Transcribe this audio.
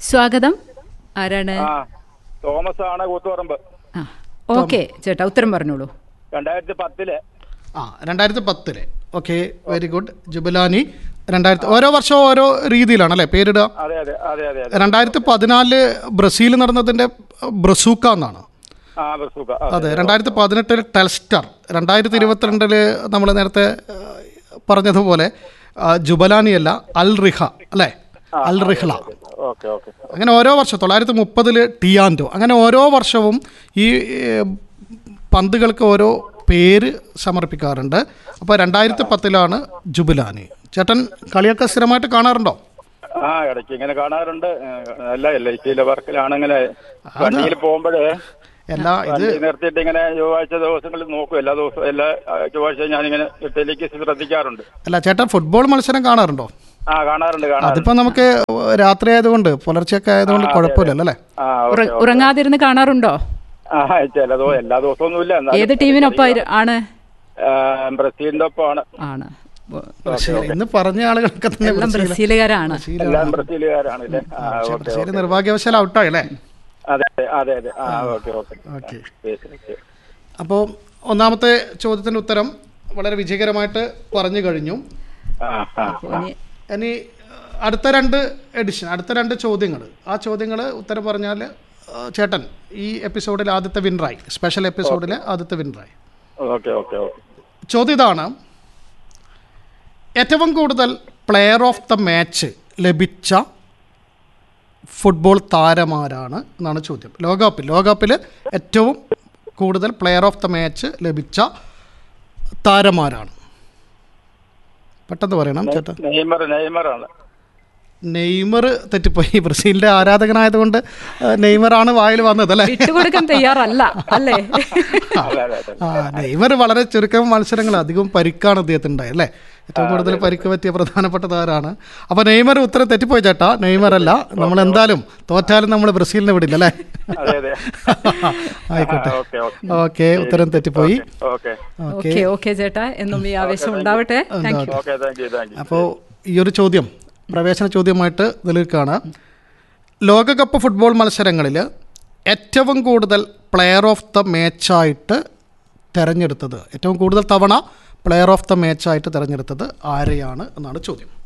സ്വാഗതം ആരാണ് ആ തോമസ് ആണ് കൂത്തുപറമ്പ് ആ ഓക്കെ ചേട്ടാ ഉത്തരം പറഞ്ഞോളൂ രണ്ടായിരത്തി പത്തില് ആ രണ്ടായിരത്തി പത്തില് ഓക്കെ വെരി ഗുഡ് ജുബലാനി രണ്ടായിരത്തി ഓരോ വർഷവും ഓരോ രീതിയിലാണ് അല്ലേ പേരിടുക അതെ അതെ അതെ അതെ അതെ രണ്ടായിരത്തി പതിനാലില് ബ്രസീൽ നടന്നതിൻ്റെ ബ്രസൂക്ക എന്നാണ് ആ ബസൂക്ക അതെ രണ്ടായിരത്തി പതിനെട്ടിൽ ടെൽസ്റ്റർ രണ്ടായിരത്തി ഇരുപത്തിരണ്ടില് നമ്മൾ നേരത്തെ ആ, പറഞ്ഞതുപോലെ ആ, ജുബലാനി അല്ല അൽ റിഹ അല്ലേ അൽ റിഹ്ല ഓക്കെ ഓക്കെ അങ്ങനെ ഓരോ വർഷം തൊള്ളായിരത്തി മുപ്പതിൽ ടിയാൻഡോ അങ്ങനെ ഓരോ വർഷവും ഈ ഏ, പന്തുകൾക്ക് ഓരോ പേര് സമർപ്പിക്കാറുണ്ട് അപ്പോൾ രണ്ടായിരത്തി പത്തിലാണ് ജുബിലാനി ചേട്ടൻ കളിയൊക്കെ സ്ഥിരമായിട്ട് കാണാറുണ്ടോ ആ ഇടയ്ക്ക് ഇങ്ങനെ കാണാറുണ്ട് ഏ, അല്ല എൽ ഐ സിയിലെ വർക്കിലാണ് ഇങ്ങനെ വണ്ടിയിൽ പോകുമ്പോഴേ എല്ലാ ഇത് വണ്ടി നിർത്തിയിട്ട് ഇങ്ങനെ ചൊവ്വാഴ്ച ദിവസങ്ങളിൽ നോക്കും എല്ലാ ദിവസവും എല്ലാ ആ, ചൊവ്വാഴ്ച ഞാനിങ്ങനെ ടെലിക്ക് ശ്രദ്ധിക്കാറുണ്ട് അല്ല ചേട്ടൻ ഫുട്ബോൾ മത്സരം കാണാറുണ്ടോ ആ കാണാറുണ്ട് കാണാറുണ്ട് അതിപ്പോൾ നമുക്ക് രാത്രി ആയതുകൊണ്ട് പുലർച്ചെയൊക്കെ ആയതുകൊണ്ട് കുഴപ്പമില്ലല്ലോ അല്ലേ ആ ഉറ- ഉറങ്ങാതിരുന്ന് കാണാറുണ്ടോ ആ ചില ദിവസം എല്ലാ ദിവസമൊന്നും ഇല്ല എന്നാലും ഏത് ടീമിനൊപ്പം ആയിരു- ആണ് ആ, ബ്രസീലിന്റെ ഒപ്പമാണ് ആണ് ബ- ബ്രസീൽ ഇന്ന് പറഞ്ഞ ആളുകളൊക്കെ തന്നെ എല്ലാം ബ്രസീൽ ബ്രസീലുകാരാണ് എല്ലാം ബ്രസീലുകാരാണ് ഇല്ലേ ആ പക്ഷേ ഓക്കെ ബ്രസീൽ നിർഭാഗ്യവശാൽ ഔട്ടായി അല്ലേ അതെ അതെ അതെ ആ ഓക്കെ ഓക്കെ ഓക്കെ ശരി, ശരി. അപ്പോൾ ഒന്നാമത്തെ ചോദ്യത്തിൻ്റെ ഉത്തരം വളരെ വിജയകരമായിട്ട് പറഞ്ഞു കഴിഞ്ഞു ആ ആ ഇനി ഇനി അടുത്ത രണ്ട് എഡിഷൻ അടുത്ത രണ്ട് ചോദ്യങ്ങൾ ആ ചോദ്യങ്ങൾ ഉത്തരം പറഞ്ഞാൽ ചേട്ടൻ ഈ എപ്പിസോഡിൽ ആദ്യത്തെ വിന്നറായി സ്പെഷ്യൽ എപ്പിസോഡിൽ ആദ്യത്തെ വിന്നറായി ഓക്കെ ഓക്കെ ഓക്കെ ചോദ്യം ഇതാണ് ഏറ്റവും കൂടുതൽ പ്ലെയർ ഓഫ് ദ മാച്ച് ലഭിച്ച ഫുട്ബോൾ താരമാരാണ് എന്നാണ് ചോദ്യം ലോകകപ്പിൽ ലോകകപ്പിൽ ഏറ്റവും കൂടുതൽ പ്ലെയർ ഓഫ് ദ മാച്ച് ലഭിച്ച താരമാരാണ് പെട്ടെന്ന് പറയണം ചേട്ടാ നെയ്മർ നെയ്മറാണ് നെയ്മർ തെറ്റിപ്പോയി ബ്രസീലിന്റെ ആരാധകനായതുകൊണ്ട് ആ, നെയ്മറാണ് വായിൽ വന്നത് അല്ലേ വിട്ടുകൊടുക്കാൻ തയ്യാറല്ല അല്ലേ അതെ അതെ അതെ ആ നെയ്മർ വളരെ ചുരുക്കം മത്സരങ്ങൾ അധികം പരിക്കാണ് അദ്ദേഹത്തിന് ഉണ്ടായത് അല്ലേ ഏറ്റവും കൂടുതൽ പരിക്ക് പറ്റിയ പ്രധാനപ്പെട്ട താരമാണ് അപ്പൊ നെയ്മർ ഉത്തരം തെറ്റിപ്പോയി ചേട്ടാ നെയ്മർ അല്ല നമ്മൾ എന്തായാലും തോറ്റാലും നമ്മൾ ബ്രസീലിനെ വിടില്ല അല്ലേ അതെ അതെ ആയിക്കോട്ടെ ഓക്കെ ഓക്കെ ഓക്കെ ഉത്തരം തെറ്റിപ്പോയി ഓക്കെ ഓക്കെ ഓക്കെ ഓക്കെ ചേട്ടാ എന്നും ഈ ആവേശം ഉണ്ടാവട്ടെ thank you okay thank you thank you അപ്പോൾ ഈ ഒരു ചോദ്യം പ്രവേശന ചോദ്യമായിട്ട് നിലനിൽക്കുകയാണ് ലോകകപ്പ് ഫുട്ബോൾ മത്സരങ്ങളിൽ ഏറ്റവും കൂടുതൽ പ്ലെയർ ഓഫ് ദ മാച്ചായിട്ട് തിരഞ്ഞെടുത്തത് ഏറ്റവും കൂടുതൽ തവണ പ്ലെയർ ഓഫ് ദ മാച്ചായിട്ട് തിരഞ്ഞെടുത്തത് ആരെയാണ് എന്നാണ് ചോദ്യം